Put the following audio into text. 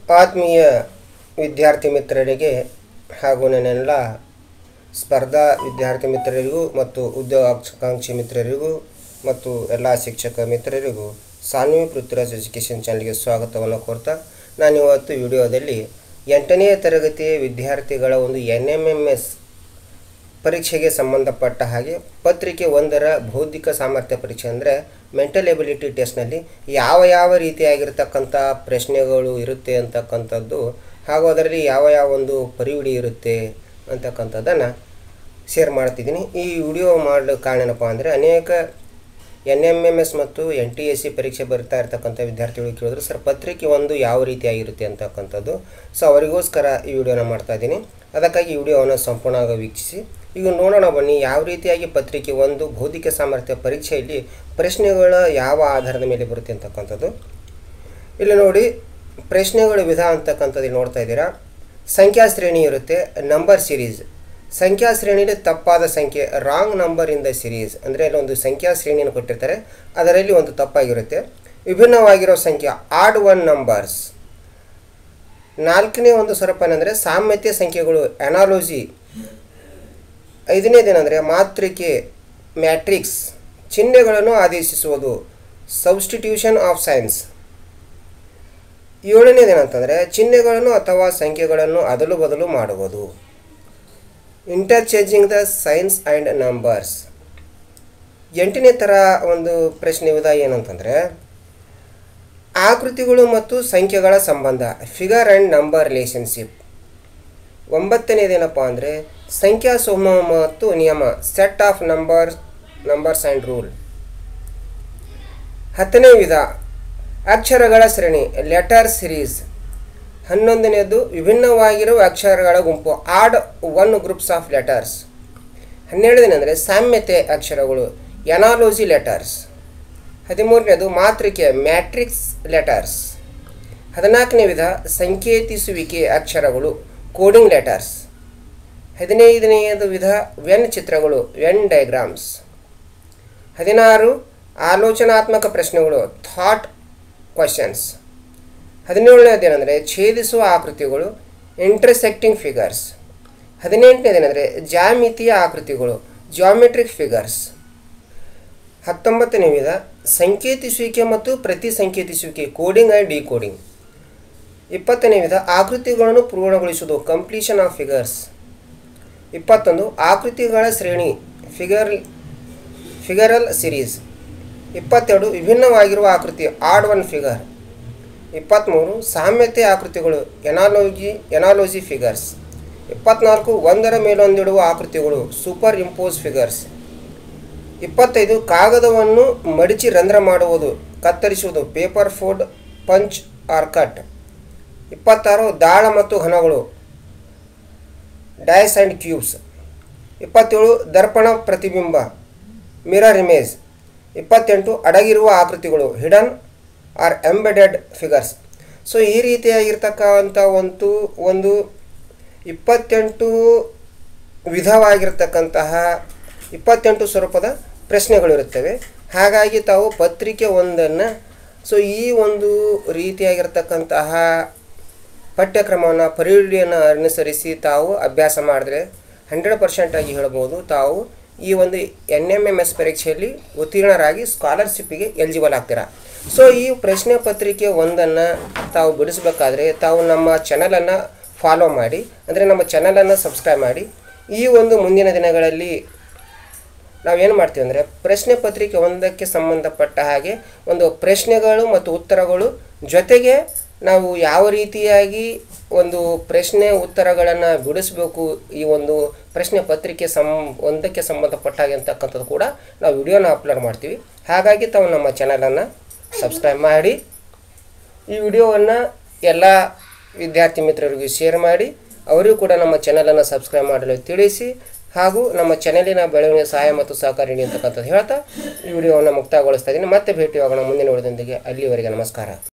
ಆತ್ಮೀಯ ವಿದ್ಯಾರ್ಥಿ ಮಿತ್ರರಿಗೆ ಹಾಗೂ ನನ್ನೆಲ್ಲ ಸ್ಪರ್ಧಾ ವಿದ್ಯಾರ್ಥಿ ಮಿತ್ರರಿಗೂ ಮತ್ತು ಉದ್ಯೋಗಾಕಾಂಕ್ಷಿ ಮಿತ್ರರಿಗೂ ಮತ್ತು ಎಲ್ಲ ಶಿಕ್ಷಕ ಮಿತ್ರರಿಗೂ ಸಾನ್ವಿ ಪೃಥ್ವಿರಾಜ್ ಎಜುಕೇಷನ್ ಚಾನಲ್ಗೆ ಸ್ವಾಗತವನ್ನು ಕೋರ್ತಾ ನಾನು ಇವತ್ತು ವಿಡಿಯೋದಲ್ಲಿ ಎಂಟನೇ ತರಗತಿಯ ವಿದ್ಯಾರ್ಥಿಗಳ ಒಂದು ಎನ್ ಎಮ್ ಎಮ್ ಎಸ್ ಪರೀಕ್ಷೆಗೆ ಸಂಬಂಧಪಟ್ಟ ಹಾಗೆ ಪತ್ರಿಕೆ ಒಂದರ ಬೌದ್ಧಿಕ ಸಾಮರ್ಥ್ಯ ಪರೀಕ್ಷೆ ಅಂದರೆ ಮೆಂಟಲ್ ಎಬಿಲಿಟಿ ಟೆಸ್ಟ್ನಲ್ಲಿ ಯಾವ ಯಾವ ರೀತಿಯಾಗಿರ್ತಕ್ಕಂಥ ಪ್ರಶ್ನೆಗಳು ಇರುತ್ತೆ ಅಂತಕ್ಕಂಥದ್ದು ಹಾಗೂ ಅದರಲ್ಲಿ ಯಾವ ಯಾವ ಒಂದು ಪರಿವಿಡಿ ಇರುತ್ತೆ ಅಂತಕ್ಕಂಥದ್ದನ್ನು ಶೇರ್ ಮಾಡ್ತಿದ್ದೀನಿ ಈ ವಿಡಿಯೋ ಮಾಡೋ ಕಾರಣ ಏನಪ್ಪ ಅಂದರೆ ಅನೇಕ ಎನ್ ಎಮ್ ಎಮ್ ಎಸ್ ಮತ್ತು ಎನ್ ಟಿ ಎಸ್ ಸಿ ಪರೀಕ್ಷೆ ಬರ್ತಾ ಇರ್ತಕ್ಕಂಥ ವಿದ್ಯಾರ್ಥಿಗಳು ಕೇಳಿದ್ರು ಸರ್ ಪತ್ರಿಕೆ ಒಂದು ಯಾವ ರೀತಿಯಾಗಿರುತ್ತೆ ಅಂತಕ್ಕಂಥದ್ದು ಸೊ ಅವರಿಗೋಸ್ಕರ ಈ ವಿಡಿಯೋನ ಮಾಡ್ತಾ ಇದ್ದೀನಿ ಅದಕ್ಕಾಗಿ ಈ ವಿಡಿಯೋವನ್ನು ಸಂಪೂರ್ಣವಾಗಿ ವೀಕ್ಷಿಸಿ ಈಗ ನೋಡೋಣ ಬನ್ನಿ ಯಾವ ರೀತಿಯಾಗಿ ಪತ್ರಿಕೆ ಒಂದು ಬೌದ್ಧಿಕ ಸಾಮರ್ಥ್ಯ ಪರೀಕ್ಷೆಯಲ್ಲಿ ಪ್ರಶ್ನೆಗಳ ಯಾವ ಆಧಾರದ ಮೇಲೆ ಬರುತ್ತೆ ಅಂತಕ್ಕಂಥದ್ದು ಇಲ್ಲಿ ನೋಡಿ ಪ್ರಶ್ನೆಗಳ ವಿಧ ಅಂತಕ್ಕಂಥದ್ದು ಇಲ್ಲಿ ನೋಡ್ತಾ ಇದ್ದೀರಾ ಸಂಖ್ಯಾ ಶ್ರೇಣಿ ಇರುತ್ತೆ ನಂಬರ್ ಸಿರೀಸ್ ಸಂಖ್ಯಾ ಶ್ರೇಣಿಯಲ್ಲಿ ತಪ್ಪಾದ ಸಂಖ್ಯೆ wrong number in the series ಅಂದರೆ ಅಲ್ಲಿ ಒಂದು ಸಂಖ್ಯಾ ಶ್ರೇಣಿಯನ್ನು ಕೊಟ್ಟಿರ್ತಾರೆ ಅದರಲ್ಲಿ ಒಂದು ತಪ್ಪಾಗಿರುತ್ತೆ ವಿಭಿನ್ನವಾಗಿರೋ ಸಂಖ್ಯೆ ಆಡ್ ಒನ್ ನಂಬರ್ಸ್ ನಾಲ್ಕನೇ ಒಂದು ಸ್ವರೂಪ ಏನಂದರೆ ಸಾಮ್ಯತೆ ಸಂಖ್ಯೆಗಳು ಅನಾಲೋಜಿ ಐದನೇದೇನೆಂದರೆ ಮಾತೃಕೆ ಮ್ಯಾಟ್ರಿಕ್ಸ್ ಚಿಹ್ನೆಗಳನ್ನು ಆದೇಶಿಸುವುದು ಸಬ್ಸ್ಟಿಟ್ಯೂಷನ್ ಆಫ್ ಸೈನ್ಸ್ ಏಳನೇದೇನಂತಂದರೆ ಚಿಹ್ನೆಗಳನ್ನು ಅಥವಾ ಸಂಖ್ಯೆಗಳನ್ನು ಅದಲು ಬದಲು ಮಾಡುವುದು interchanging the signs and numbers ಎಂಟನೇ ಥರ ಒಂದು ಪ್ರಶ್ನೆ ವಿಧ ಏನಂತಂದರೆ ಆಕೃತಿಗಳು ಮತ್ತು ಸಂಖ್ಯೆಗಳ ಸಂಬಂಧ ಫಿಗರ್ ಆ್ಯಂಡ್ ನಂಬರ್ ರಿಲೇಷನ್ಶಿಪ್ ಒಂಬತ್ತನೇದೇನಪ್ಪ ಅಂದರೆ ಸಂಖ್ಯಾ ಸಮೂಹ ಮತ್ತು ನಿಯಮ set of number numbers and rule ಹತ್ತನೇ ವಿಧ ಅಕ್ಷರಗಳ ಶ್ರೇಣಿ ಲೆಟರ್ ಸಿರೀಸ್ ಹನ್ನೊಂದನೇದು ವಿಭಿನ್ನವಾಗಿರುವ ಅಕ್ಷರಗಳ ಗುಂಪು odd one groups of letters ಹನ್ನೆರಡನೇನೆಂದರೆ ಸಾಮ್ಯತೆ ಅಕ್ಷರಗಳು ಎನಾಲೋಜಿ ಲೆಟರ್ಸ್ ಹದಿಮೂರನೇದು ಮಾತೃಕೆ ಮ್ಯಾಟ್ರಿಕ್ಸ್ ಲೆಟರ್ಸ್ ಹದಿನಾಲ್ಕನೇ ವಿಧ ಸಂಕೇತಿಸುವಿಕೆ ಅಕ್ಷರಗಳು ಕೋಡಿಂಗ್ ಲೆಟರ್ಸ್ ಹದಿನೈದನೆಯದು ವಿಧ ವೆನ್ ಚಿತ್ರಗಳು ವೆನ್ ಡಯಾಗ್ರಾಮ್ಸ್ ಹದಿನಾರು ಆಲೋಚನಾತ್ಮಕ ಪ್ರಶ್ನೆಗಳು ಥಾಟ್ ಕ್ವಶನ್ಸ್ ಹದಿನೇಳನೇದೇನೆಂದರೆ ಛೇದಿಸುವ ಆಕೃತಿಗಳು ಇಂಟರ್ಸೆಕ್ಟಿಂಗ್ ಫಿಗರ್ಸ್ ಹದಿನೆಂಟನೇದೇನೆಂದರೆ ಜಾಮಿತಿಯ ಆಕೃತಿಗಳು ಜಾಮೆಟ್ರಿಕ್ ಫಿಗರ್ಸ್ ಹತ್ತೊಂಬತ್ತನೇ ವಿಧ ಸಂಕೇತಿಸುವಿಕೆ ಮತ್ತು ಪ್ರತಿ ಸಂಕೇತಿಸುವಿಕೆ ಕೋಡಿಂಗ್ ಆ್ಯಂಡ್ ಡಿಕೋಡಿಂಗ್ ಇಪ್ಪತ್ತನೇ ವಿಧ ಆಕೃತಿಗಳನ್ನು ಪೂರ್ಣಗೊಳಿಸುವುದು ಕಂಪ್ಲೀಷನ್ ಆಫ್ ಫಿಗರ್ಸ್ ಇಪ್ಪತ್ತೊಂದು ಆಕೃತಿಗಳ ಶ್ರೇಣಿ ಫಿಗರ್ ಫಿಗರಲ್ ಸಿರೀಸ್ ಇಪ್ಪತ್ತೆರಡು ವಿಭಿನ್ನವಾಗಿರುವ ಆಕೃತಿ ಆಡ್ ಒನ್ ಫಿಗರ್ ಇಪ್ಪತ್ತ್ಮೂರು ಸಾಮ್ಯತೆ ಆಕೃತಿಗಳು ಎನಾಲೋಜಿ ಎನಾಲೋಜಿ ಫಿಗರ್ಸ್ ಇಪ್ಪತ್ನಾಲ್ಕು ಒಂದರ ಮೇಲೊಂದಿಡುವ ಆಕೃತಿಗಳು ಸೂಪರ್ ಇಂಪೋಸ್ ಫಿಗರ್ಸ್ ಇಪ್ಪತ್ತೈದು ಕಾಗದವನ್ನು ಮಡಿಚಿ ರಂಧ್ರ ಮಾಡುವುದು ಕತ್ತರಿಸುವುದು paper fold punch or cut ಇಪ್ಪತ್ತಾರು ದಾಳ ಮತ್ತು ಘನಗಳು ಡೈಸ್ ಆ್ಯಂಡ್ ಕ್ಯೂಬ್ಸ್ ಇಪ್ಪತ್ತೇಳು ದರ್ಪಣ ಪ್ರತಿಬಿಂಬ ಮಿರರ್ ಇಮೇಜ್ ಇಪ್ಪತ್ತೆಂಟು ಅಡಗಿರುವ ಆಕೃತಿಗಳು hidden or embedded figures so ಈ ರೀತಿಯಾಗಿರ್ತಕ್ಕಂಥ ಒಂದು ಒಂದು ಇಪ್ಪತ್ತೆಂಟು ವಿಧವಾಗಿರ್ತಕ್ಕಂತಹ ಇಪ್ಪತ್ತೆಂಟು ಸ್ವರೂಪದ ಪ್ರಶ್ನೆಗಳಿರುತ್ತವೆ ಹಾಗಾಗಿ ತಾವು ಪತ್ರಿಕೆ ಒಂದನ್ನು ಸೊ ಈ ಒಂದು ರೀತಿಯಾಗಿರ್ತಕ್ಕಂತಹ ಪಠ್ಯಕ್ರಮವನ್ನು ಪರಿಡಿಯನ್ನು ಅನುಸರಿಸಿ ತಾವು ಅಭ್ಯಾಸ ಮಾಡಿದ್ರೆ ಹಂಡ್ರೆಡ್ ಪರ್ಸೆಂಟಾಗಿ ಹೇಳ್ಬೋದು ತಾವು ಈ ಒಂದು ಎನ್ ಎಮ್ ಎಮ್ ಎಸ್ ಪರೀಕ್ಷೆಯಲ್ಲಿ ಉತ್ತೀರ್ಣರಾಗಿ ಸ್ಕಾಲರ್ಶಿಪ್ಪಿಗೆ ಎಲಿಜಿಬಲ್ ಆಗ್ತೀರಾ ಸೊ ಈ ಪ್ರಶ್ನೆ ಪತ್ರಿಕೆ ಒಂದನ್ನು ತಾವು ಬಿಡಿಸ್ಬೇಕಾದ್ರೆ ತಾವು ನಮ್ಮ ಚಾನಲನ್ನು ಫಾಲೋ ಮಾಡಿ ಅಂದರೆ ನಮ್ಮ ಚಾನಲನ್ನು ಸಬ್ಸ್ಕ್ರೈಬ್ ಮಾಡಿ ಈ ಒಂದು ಮುಂದಿನ ದಿನಗಳಲ್ಲಿ ನಾವೇನು ಮಾಡ್ತೀವಿ ಅಂದರೆ ಪ್ರಶ್ನೆ ಪತ್ರಿಕೆ ಒಂದಕ್ಕೆ ಸಂಬಂಧಪಟ್ಟ ಹಾಗೆ ಒಂದು ಪ್ರಶ್ನೆಗಳು ಮತ್ತು ಉತ್ತರಗಳು ಜೊತೆಗೆ ನಾವು ಯಾವ ರೀತಿಯಾಗಿ ಒಂದು ಪ್ರಶ್ನೆ ಉತ್ತರಗಳನ್ನು ಬಿಡಿಸ್ಬೇಕು ಈ ಒಂದು ಪ್ರಶ್ನೆ ಪತ್ರಿಕೆ ಸಂ ಒಂದಕ್ಕೆ ಸಂಬಂಧಪಟ್ಟ ಹಾಗೆ ಅಂತಕ್ಕಂಥದ್ದು ಕೂಡ ನಾವು ವಿಡಿಯೋನ ಅಪ್ಲೋಡ್ ಮಾಡ್ತೀವಿ ಹಾಗಾಗಿ ತಾವು ನಮ್ಮ ಚಾನಲನ್ನು ಸಬ್ಸ್ಕ್ರೈಬ್ ಮಾಡಿ ಈ ವಿಡಿಯೋವನ್ನು ಎಲ್ಲ ವಿದ್ಯಾರ್ಥಿ ಮಿತ್ರರಿಗೂ ಶೇರ್ ಮಾಡಿ ಅವರಿಗೂ ಕೂಡ ನಮ್ಮ ಚಾನಲನ್ನು ಸಬ್ಸ್ಕ್ರೈಬ್ ಮಾಡಲು ತಿಳಿಸಿ ಹಾಗೂ ನಮ್ಮ ಚಾನೆಲಿನ ಬೆಳವಣಿಗೆ ಸಹಾಯ ಮತ್ತು ಸಹಕಾರ ನೀಡಿ ಅಂತಕ್ಕಂಥದ್ದು ಹೇಳ್ತಾ ಈ ವಿಡಿಯೋವನ್ನು ಮುಕ್ತಾಯಗೊಳಿಸ್ತಾ ಇದ್ದೀನಿ ಮತ್ತೆ ಭೇಟಿಯಾಗೋಣ ಮುಂದಿನ ವಿಡಿಯೋದೊಂದಿಗೆ ಅಲ್ಲಿವರೆಗೆ ನಮಸ್ಕಾರ